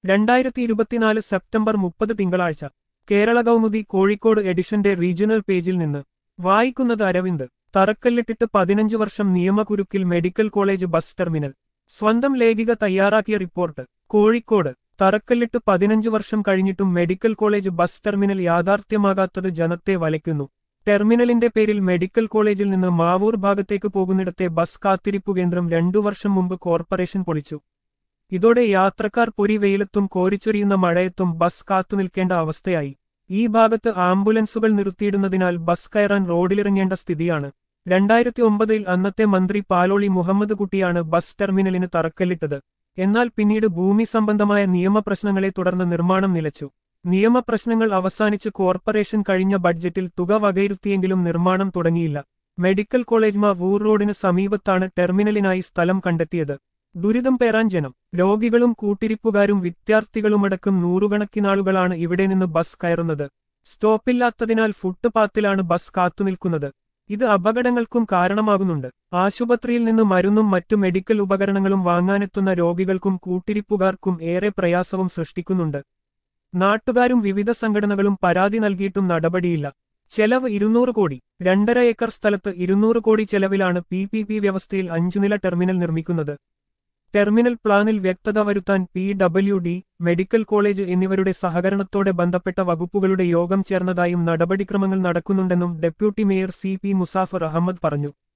രണ്ടായിരത്തി ഇരുപത്തിനാല് സെപ്റ്റംബർ മുപ്പത് തിങ്കളാഴ്ച കേരള കൗമുദി കോഴിക്കോട് എഡിഷന്റെ റീജിയണൽ പേജിൽ നിന്ന് വായിക്കുന്നത് അരവിന്ദ് തറക്കല്ലിട്ടിട്ട് പതിനഞ്ച് വർഷം നിയമകുരുക്കിൽ മെഡിക്കൽ കോളേജ് ബസ് ടെർമിനൽ സ്വന്തം ലേഖിക തയ്യാറാക്കിയ റിപ്പോർട്ട് കോഴിക്കോട് തറക്കല്ലിട്ട് പതിനഞ്ച് വർഷം കഴിഞ്ഞിട്ടും മെഡിക്കൽ കോളേജ് ബസ് ടെർമിനൽ യാഥാർത്ഥ്യമാകാത്തത് ജനത്തെ വലയ്ക്കുന്നു ടെർമിനലിന്റെ പേരിൽ മെഡിക്കൽ കോളേജിൽ നിന്ന് മാവൂർ ഭാഗത്തേക്ക് പോകുന്നിടത്തെ ബസ് കാത്തിരിപ്പു കേന്ദ്രം രണ്ടു വർഷം മുമ്പ് കോർപ്പറേഷൻ പൊളിച്ചു ഇതോടെ യാത്രക്കാർ പൊരി വെയിലത്തും കോരിച്ചൊരിയുന്ന മഴയത്തും ബസ് കാത്തുനിൽക്കേണ്ട അവസ്ഥയായി ഈ ഭാഗത്ത് ആംബുലൻസുകൾ നിർത്തിയിടുന്നതിനാൽ ബസ് കയറാൻ റോഡിലിറങ്ങേണ്ട സ്ഥിതിയാണ് രണ്ടായിരത്തി ഒമ്പതിൽ അന്നത്തെ മന്ത്രി പാലോളി മുഹമ്മദ് കുട്ടിയാണ് ബസ് ടെർമിനലിന് തറക്കല്ലിട്ടത് എന്നാൽ പിന്നീട് ഭൂമി സംബന്ധമായ നിയമപ്രശ്നങ്ങളെ തുടർന്ന് നിർമ്മാണം നിലച്ചു നിയമപ്രശ്നങ്ങൾ അവസാനിച്ച് കോർപ്പറേഷൻ കഴിഞ്ഞ ബഡ്ജറ്റിൽ തുക വകയിരുത്തിയെങ്കിലും നിർമ്മാണം തുടങ്ങിയില്ല മെഡിക്കൽ കോളേജ് മാവൂർ റോഡിന് സമീപത്താണ് ടെർമിനലിനായി സ്ഥലം കണ്ടെത്തിയത് ദുരിതം പേറാൻ ജനം രോഗികളും കൂട്ടിരിപ്പുകാരും വിദ്യാർത്ഥികളുമടക്കം നൂറുകണക്കിനാളുകളാണ് ഇവിടെ നിന്ന് ബസ് കയറുന്നത് സ്റ്റോപ്പില്ലാത്തതിനാൽ ഫുട്പാത്തിലാണ് ബസ് കാത്തുനിൽക്കുന്നത് ഇത് അപകടങ്ങൾക്കും കാരണമാകുന്നുണ്ട് ആശുപത്രിയിൽ നിന്ന് മരുന്നും മറ്റു മെഡിക്കൽ ഉപകരണങ്ങളും വാങ്ങാനെത്തുന്ന രോഗികൾക്കും കൂട്ടിരിപ്പുകാർക്കും ഏറെ പ്രയാസവും സൃഷ്ടിക്കുന്നുണ്ട് നാട്ടുകാരും വിവിധ സംഘടനകളും പരാതി നൽകിയിട്ടും നടപടിയില്ല ചെലവ് ഇരുന്നൂറ് കോടി രണ്ടര ഏക്കർ സ്ഥലത്ത് ഇരുന്നൂറ് കോടി ചെലവിലാണ് പി പി പി വ്യവസ്ഥയിൽ അഞ്ചുനില ടെർമിനൽ നിർമ്മിക്കുന്നത് ടെർമിനൽ പ്ലാനിൽ വ്യക്തത വരുത്താൻ P W D medical college എന്നിവരുടെ സഹകരണത്തോടെ ബന്ധപ്പെട്ട വകുപ്പുകളുടെ യോഗം ചേർന്നതായും നടപടിക്രമങ്ങൾ നടക്കുന്നുണ്ടെന്നും deputy mayor C P Musafar Ahammed പറഞ്ഞു